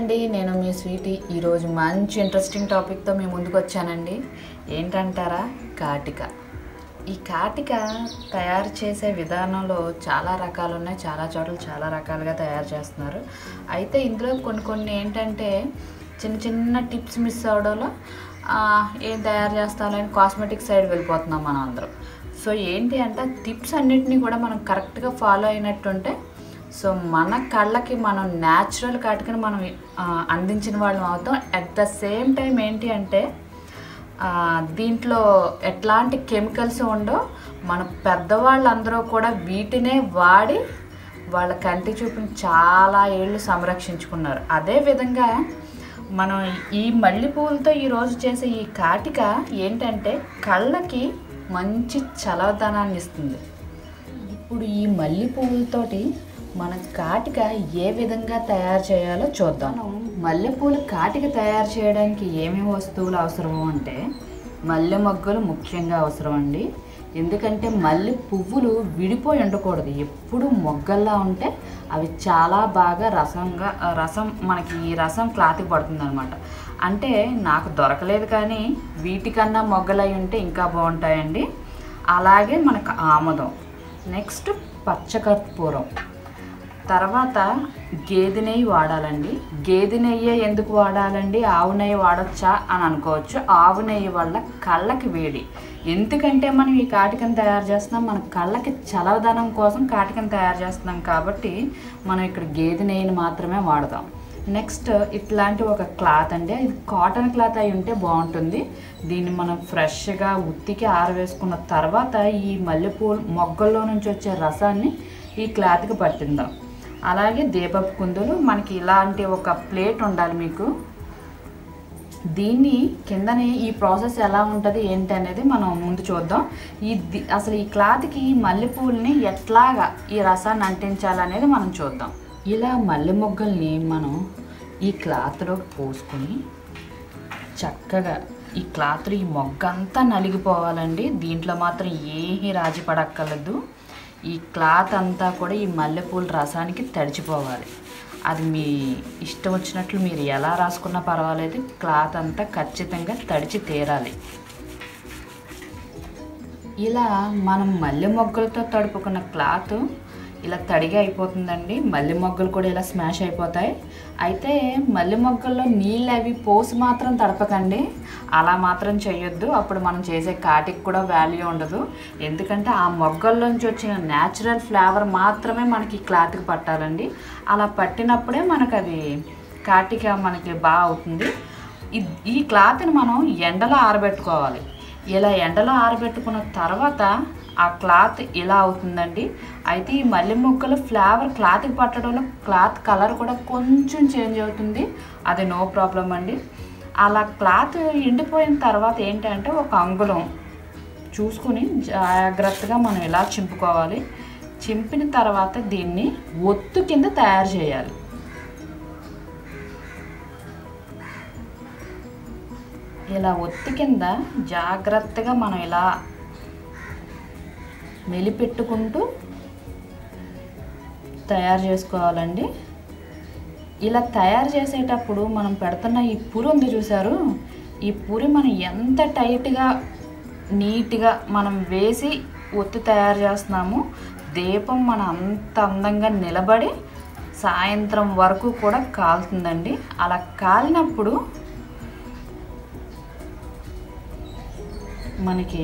అండి నేను మీ స్వీటీ ఈరోజు మంచి ఇంట్రెస్టింగ్ టాపిక్తో మీ ముందుకు వచ్చానండి ఏంటంటారా కాటిక ఈ కాటిక తయారు చేసే విధానంలో చాలా రకాలు ఉన్నాయి చాలా చోట్ల చాలా రకాలుగా తయారు చేస్తున్నారు అయితే ఇందులో కొన్ని కొన్ని ఏంటంటే చిన్న చిన్న టిప్స్ మిస్ అవడంలో ఆ, ఏం తయారు చేస్తామని కాస్మెటిక్ సైడ్ వెళ్ళిపోతున్నాం మనం అందరం సో ఏంటి అంటే టిప్స్ అన్నిటినీ కూడా మనం కరెక్ట్గా ఫాలో అయినట్టుంటే సో మన కళ్ళకి మనం న్యాచురల్ కాటికని మనం ఆ, అందించిన వాళ్ళం అవుతాం అట్ ద సేమ్ టైం ఏంటి అంటే ఆ, దీంట్లో ఎట్లాంటి కెమికల్స్ ఉండో మన పెద్దవాళ్ళందరూ కూడా వీటినే వాడి వాళ్ళ కంటి చూపుని చాలా ఏళ్ళు సంరక్షించుకున్నారు అదేవిధంగా మనం ఈ మల్లెపూలతో ఈరోజు చేసే ఈ కాటిక ఏంటంటే కళ్ళకి మంచి చలవదనాన్ని ఇస్తుంది ఇప్పుడు ఈ మల్లె పువ్వులతోటి మన కాటిక ఏ విధంగా తయారు చేయాలో చూద్దాం మనం మల్లెపూల కాటిక తయారు చేయడానికి ఏమేమి వస్తువులు అవసరము అంటే మల్లె మొగ్గలు ముఖ్యంగా అవసరం అండి ఎందుకంటే మల్లె పువ్వులు విడిపోయి ఉండకూడదు ఎప్పుడు మొగ్గల్లా ఉంటే అవి చాలా బాగా రసంగా రసం మనకి ఈ రసం క్లాత్కి పడుతుంది అనమాట అంటే నాకు దొరకలేదు కానీ వీటికన్నా మొగ్గలై ఉంటే ఇంకా బాగుంటాయండి అలాగే మనకు ఆముదం నెక్స్ట్ పచ్చకర్పూరం తర్వాత గేదె నెయ్యి వాడాలండి గేదె నెయ్యి ఎందుకు వాడాలండి ఆవు నెయ్యి వాడొచ్చా అని అనుకోవచ్చు ఆవు నెయ్యి వల్ల కళ్ళకి వేడి ఎందుకంటే మనం ఈ కాటికను తయారు చేస్తున్నాం మన కళ్ళకి చలవదనం కోసం కాటికను తయారు చేస్తున్నాం కాబట్టి మనం ఇక్కడ గేదె నెయ్యిని మాత్రమే వాడదాం నెక్స్ట్ ఇట్లాంటి ఒక క్లాత్ అండి ఇది కాటన్ క్లాత్ అయి ఉంటే బాగుంటుంది దీన్ని మనం ఫ్రెష్గా ఉత్తికి ఆరవేసుకున్న తర్వాత ఈ మల్లెపూలు మొగ్గల్లో నుంచి వచ్చే రసాన్ని ఈ క్లాత్కి పట్టిందాం అలాగే దీపపు కుందులు మనకి ఇలాంటి ఒక ప్లేట్ ఉండాలి మీకు దీన్ని కిందనే ఈ ప్రాసెస్ ఎలా ఉంటుంది ఏంటి అనేది మనం ముందు చూద్దాం ఈ ది- అసలు ఈ క్లాత్కి ఈ మల్లెపూలని ఎట్లాగా ఈ రసాన్ని అంటించాలనేది మనం చూద్దాం ఇలా మల్లె మొగ్గల్ని మనం ఈ క్లాత్లో పోసుకొని చక్కగా ఈ క్లాత్ ఈ మొగ్గ అంతా నలిగిపోవాలండి దీంట్లో మాత్రం ఏమీ రాజీ పడక్కర్లేదు ఈ క్లాత్ అంతా కూడా ఈ మల్లెపూల రసానికి తడిచిపోవాలి అది మీ ఇష్టం వచ్చినట్లు మీరు ఎలా రాసుకున్నా పర్వాలేదు క్లాత్ అంతా ఖచ్చితంగా తడిచి తీరాలి ఇలా మనం మల్లె మొగ్గలతో తడుపుకున్న క్లాత్ ఇలా తడిగా అయిపోతుందండి మల్లె మొగ్గలు కూడా ఇలా స్మాష్ అయిపోతాయి అయితే మల్లె మొగ్గల్లో నీళ్ళు అవి పోసి మాత్రం తడపకండి అలా మాత్రం చేయొద్దు అప్పుడు మనం చేసే కాటికి కూడా వాల్యూ ఉండదు ఎందుకంటే ఆ మొగ్గల్లోంచి వచ్చిన న్యాచురల్ ఫ్లేవర్ మాత్రమే మనకి క్లాత్కి పట్టాలండి అలా పట్టినప్పుడే మనకు అది కాటిక మనకి బాగా అవుతుంది ఈ- ఈ క్లాత్ని మనం ఎండలో ఆరబెట్టుకోవాలి ఇలా ఎండలో ఆరబెట్టుకున్న తర్వాత ఆ క్లాత్ ఇలా అవుతుందండి అయితే ఈ మల్లె మొక్కల ఫ్లేవర్ క్లాత్కి పట్టడంలో క్లాత్ కలర్ కూడా కొంచెం చేంజ్ అవుతుంది అది నో ప్రాబ్లం అండి అలా క్లాత్ ఎండిపోయిన తర్వాత ఏంటంటే ఒక అంగుళం చూసుకుని జాగ్రత్తగా మనం ఇలా చింపుకోవాలి చింపిన తర్వాత దీన్ని ఒత్తు కింద తయారు చేయాలి ఇలా ఒత్తి కింద జాగ్రత్తగా మనం ఇలా మెలిపెట్టుకుంటూ తయారు చేసుకోవాలండి ఇలా తయారు చేసేటప్పుడు మనం పెడుతున్న ఈ పురి ఉంది చూసారు ఈ పురి మనం ఎంత టైట్గా నీట్గా మనం వేసి ఒత్తి తయారు చేస్తున్నాము దీపం మన అంత అందంగా నిలబడి సాయంత్రం వరకు కూడా కాలుతుందండి అలా కాలినప్పుడు మనకి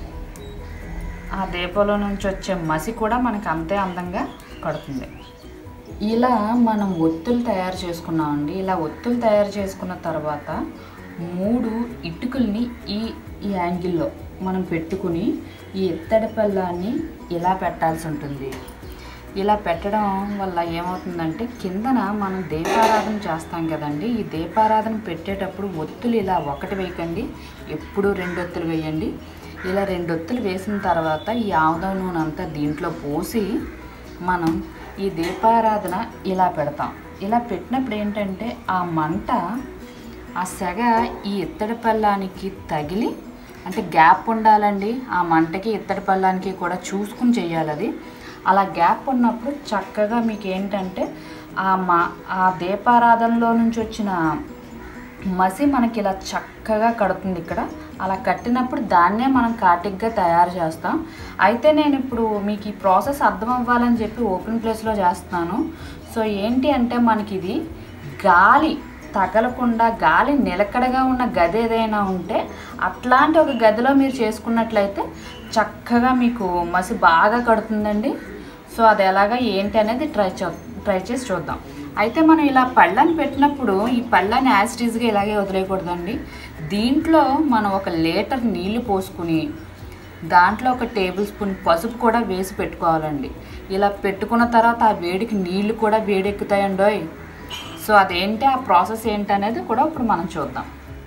ఆ దీపంలో నుంచి వచ్చే మసి కూడా మనకి అంతే అందంగా కడుతుంది ఇలా మనం ఒత్తులు తయారు చేసుకున్నామండి ఇలా ఒత్తులు తయారు చేసుకున్న తర్వాత మూడు ఇటుకల్ని ఈ ఈ యాంగిల్లో మనం పెట్టుకుని ఈ ఎత్తడి పల్లాన్ని ఇలా పెట్టాల్సి ఉంటుంది ఇలా పెట్టడం వల్ల ఏమవుతుందంటే కిందన మనం దీపారాధన చేస్తాం కదండి ఈ దీపారాధన పెట్టేటప్పుడు ఒత్తులు ఇలా ఒకటి వేయకండి ఎప్పుడు రెండు ఒత్తులు వేయండి ఇలా రెండు ఒత్తులు వేసిన తర్వాత ఈ ఆముదం నూనె అంతా దీంట్లో పోసి మనం ఈ దీపారాధన ఇలా పెడతాం ఇలా పెట్టినప్పుడు ఏంటంటే ఆ మంట ఆ సెగ ఈ ఇత్తడి పల్లానికి తగిలి అంటే గ్యాప్ ఉండాలండి ఆ మంటకి ఇత్తడి పల్లానికి కూడా చూసుకుని చేయాలి అది అలా గ్యాప్ ఉన్నప్పుడు చక్కగా మీకు ఏంటంటే ఆ మా ఆ దీపారాధనలో నుంచి వచ్చిన మసి మనకి ఇలా చక్కగా కడుతుంది ఇక్కడ అలా కట్టినప్పుడు దాన్నే మనం కాటిక్గా తయారు చేస్తాం అయితే నేను ఇప్పుడు మీకు ఈ ప్రాసెస్ అర్థం అవ్వాలని చెప్పి ఓపెన్ ప్లేస్లో చేస్తున్నాను సో ఏంటి అంటే మనకి ఇది గాలి తగలకుండా గాలి నిలకడగా ఉన్న గది ఏదైనా ఉంటే అట్లాంటి ఒక గదిలో మీరు చేసుకున్నట్లయితే చక్కగా మీకు మసి బాగా కడుతుందండి సో అది ఎలాగా ఏంటి అనేది ట్రై చూ ట్రై చేసి చూద్దాం అయితే మనం ఇలా పళ్ళని పెట్టినప్పుడు ఈ పళ్ళని యాసిటీస్గా ఇలాగే వదిలేయకూడదండి దీంట్లో మనం ఒక లీటర్ నీళ్లు పోసుకుని దాంట్లో ఒక టేబుల్ స్పూన్ పసుపు కూడా వేసి పెట్టుకోవాలండి ఇలా పెట్టుకున్న తర్వాత ఆ వేడికి నీళ్లు కూడా వేడెక్కుతాయండోయ్ సో అదేంటి ఆ ప్రాసెస్ ఏంటి అనేది కూడా ఇప్పుడు మనం చూద్దాం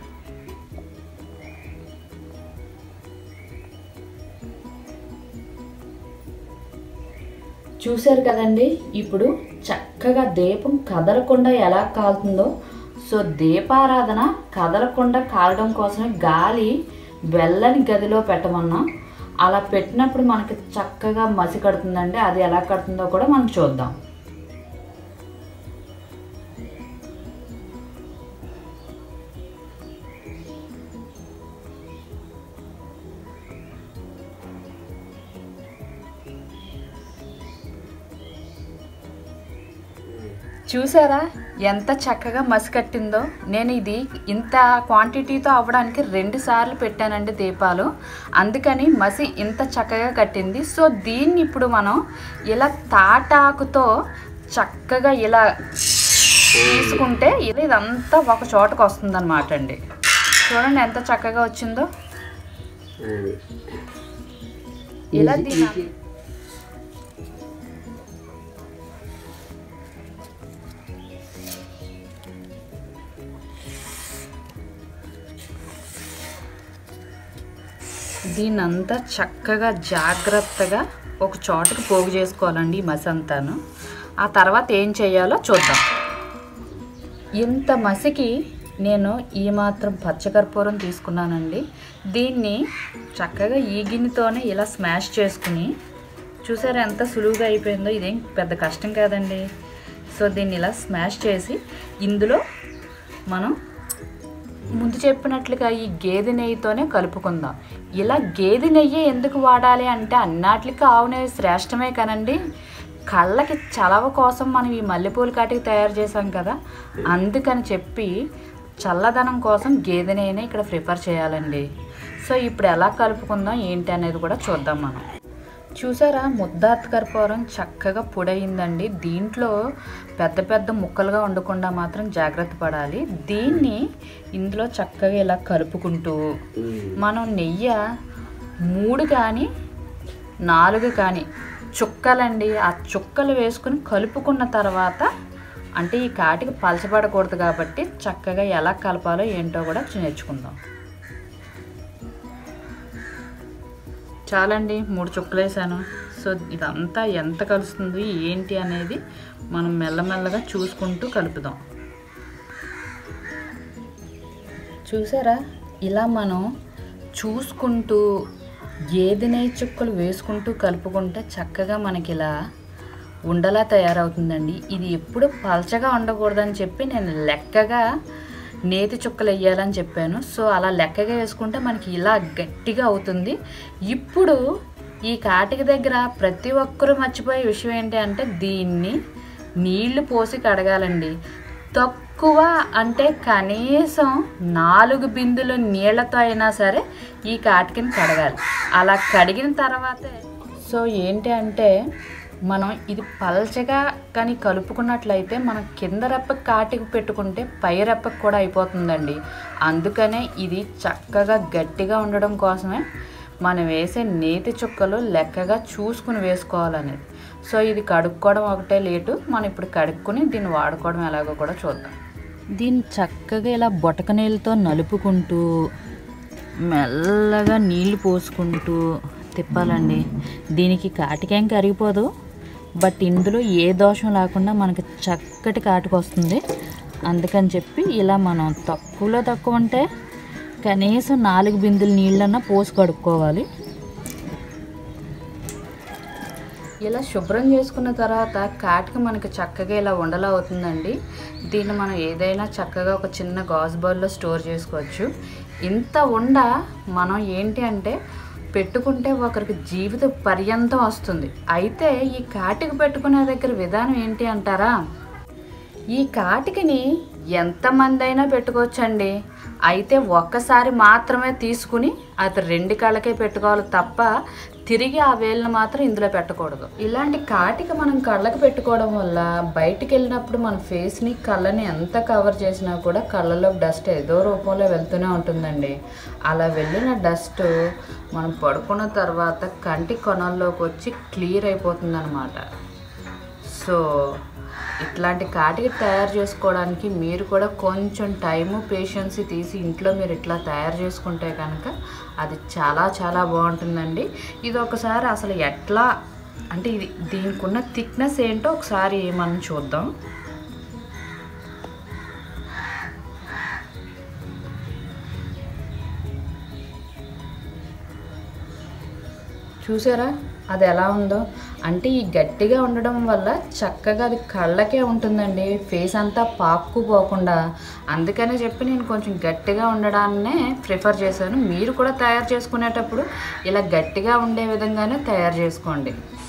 చూశారు కదండి ఇప్పుడు చక్కగా దీపం కదలకుండా ఎలా కాలుతుందో సో దీపారాధన కదలకుండా కాలడం కోసమే గాలి వెళ్ళని గదిలో పెట్టమన్నాం అలా పెట్టినప్పుడు మనకి చక్కగా మసి కడుతుందండి అది ఎలా కడుతుందో కూడా మనం చూద్దాం చూసారా ఎంత చక్కగా మసి కట్టిందో నేను ఇది ఇంత క్వాంటిటీతో అవ్వడానికి రెండు సార్లు పెట్టానండి దీపాలు అందుకని మసి ఇంత చక్కగా కట్టింది సో దీన్ని ఇప్పుడు మనం ఇలా తాటాకుతో చక్కగా ఇలా తీసుకుంటే ఇలా ఇదంతా ఒక చోటకు వస్తుంది అనమాట అండి చూడండి ఎంత చక్కగా వచ్చిందో ఇలా దీని దీన్నంతా చక్కగా జాగ్రత్తగా ఒక చోటకి పోగు చేసుకోవాలండి ఈ మసి అంతాను ఆ తర్వాత ఏం చేయాలో చూద్దాం ఇంత మసికి నేను ఈ మాత్రం పచ్చకర్పూరం తీసుకున్నానండి దీన్ని చక్కగా ఈ గిన్నెతోనే ఇలా స్మాష్ చేసుకుని చూసారా ఎంత సులువుగా అయిపోయిందో ఇదేం పెద్ద కష్టం కాదండి సో దీన్ని ఇలా స్మాష్ చేసి ఇందులో మనం ముందు చెప్పినట్లుగా ఈ గేదె నెయ్యితోనే కలుపుకుందాం ఇలా గేదె నెయ్యి ఎందుకు వాడాలి అంటే అన్నిటికీ ఆవు నెయ్యి శ్రేష్టమే కనండి కళ్ళకి చలవ కోసం మనం ఈ మల్లెపూల కాటికి తయారు చేసాం కదా అందుకని చెప్పి చల్లదనం కోసం గేదె నెయ్యిని ఇక్కడ ప్రిఫర్ చేయాలండి సో ఇప్పుడు ఎలా కలుపుకుందాం ఏంటి అనేది కూడా చూద్దాం మనం చూసారా ముద్దాత్ కర్పూరం చక్కగా పొడయిందండి దీంట్లో పెద్ద పెద్ద ముక్కలుగా ఉండకుండా మాత్రం జాగ్రత్త పడాలి దీన్ని ఇందులో చక్కగా ఇలా కలుపుకుంటూ మనం నెయ్యి మూడు కానీ నాలుగు కానీ చుక్కలండి ఆ చుక్కలు వేసుకుని కలుపుకున్న తర్వాత అంటే ఈ కాటికి పలచబడకూడదు కాబట్టి చక్కగా ఎలా కలపాలో ఏంటో కూడా నేర్చుకుందాం చాలండి మూడు చుక్కలు వేసాను సో ఇదంతా ఎంత కలుస్తుంది ఏంటి అనేది మనం మెల్లమెల్లగా చూసుకుంటూ కలుపుదాం చూసారా ఇలా మనం చూసుకుంటూ ఏది నెయ్యి చుక్కలు వేసుకుంటూ కలుపుకుంటే చక్కగా మనకి ఇలా ఉండలా తయారవుతుందండి ఇది ఎప్పుడు పలచగా ఉండకూడదని చెప్పి నేను లెక్కగా నేతి చుక్కలు వేయాలని చెప్పాను సో అలా లెక్కగా వేసుకుంటే మనకి ఇలా గట్టిగా అవుతుంది ఇప్పుడు ఈ కాటిక దగ్గర ప్రతి ఒక్కరూ మర్చిపోయే విషయం ఏంటి అంటే దీన్ని నీళ్లు పోసి కడగాలండి తక్కువ అంటే కనీసం నాలుగు బిందులు నీళ్లతో అయినా సరే ఈ కాటికని కడగాలి అలా కడిగిన తర్వాతే సో ఏంటి అంటే మనం ఇది పల్చగా కానీ కలుపుకున్నట్లయితే మనం కింద రెప్పకి కాటికి పెట్టుకుంటే పై రెప్పకి కూడా అయిపోతుందండి అందుకనే ఇది చక్కగా గట్టిగా ఉండడం కోసమే మనం వేసే నేతి చుక్కలు లెక్కగా చూసుకుని వేసుకోవాలనేది సో ఇది కడుక్కోవడం ఒకటే లేటు మనం ఇప్పుడు కడుక్కొని దీన్ని వాడుకోవడం ఎలాగో కూడా చూద్దాం దీన్ని చక్కగా ఇలా బొటక నీళ్ళతో నలుపుకుంటూ మెల్లగా నీళ్లు పోసుకుంటూ తిప్పాలండి దీనికి కాటికేం కరిగిపోదు బట్ ఇందులో ఏ దోషం లేకుండా మనకి చక్కటి కాటుకు వస్తుంది అందుకని చెప్పి ఇలా మనం తక్కువలో తక్కువ అంటే కనీసం నాలుగు బిందులు నీళ్ళన్నా పోసి కడుక్కోవాలి ఇలా శుభ్రం చేసుకున్న తర్వాత కాటికి మనకి చక్కగా ఇలా ఉండలా అవుతుందండి దీన్ని మనం ఏదైనా చక్కగా ఒక చిన్న గాజు బౌల్లో స్టోర్ చేసుకోవచ్చు ఇంత ఉండ మనం ఏంటి అంటే పెట్టుకుంటే ఒకరికి జీవిత పర్యంతం వస్తుంది అయితే ఈ కాటికి పెట్టుకునే దగ్గర విధానం ఏంటి అంటారా ఈ కాటికిని ఎంతమంది అయినా పెట్టుకోవచ్చండి అయితే ఒక్కసారి మాత్రమే తీసుకుని అది రెండు కళ్ళకే పెట్టుకోవాలి తప్ప తిరిగి ఆ వేళ్ళని మాత్రం ఇందులో పెట్టకూడదు ఇలాంటి కాటిక మనం కళ్ళకి పెట్టుకోవడం వల్ల బయటికి వెళ్ళినప్పుడు మన ఫేస్ని కళ్ళని ఎంత కవర్ చేసినా కూడా కళ్ళలో డస్ట్ ఏదో రూపంలో వెళ్తూనే ఉంటుందండి అలా వెళ్ళిన డస్ట్ మనం పడుకున్న తర్వాత కంటి కొనల్లోకి వచ్చి క్లియర్ అయిపోతుంది సో ఇట్లాంటి కాటికి తయారు చేసుకోవడానికి మీరు కూడా కొంచెం టైము పేషెన్స్ తీసి ఇంట్లో మీరు ఇట్లా తయారు చేసుకుంటే కనుక అది చాలా చాలా బాగుంటుందండి ఇది ఒకసారి అసలు ఎట్లా అంటే ఇది దీనికి ఉన్న థిక్నెస్ ఏంటో ఒకసారి మనం చూద్దాం చూసారా అది ఎలా ఉందో అంటే ఈ గట్టిగా ఉండడం వల్ల చక్కగా అది కళ్ళకే ఉంటుందండి ఫేస్ అంతా పాక్కుపోకుండా అందుకనే చెప్పి నేను కొంచెం గట్టిగా ఉండడాన్నే ప్రిఫర్ చేశాను మీరు కూడా తయారు చేసుకునేటప్పుడు ఇలా గట్టిగా ఉండే విధంగానే తయారు చేసుకోండి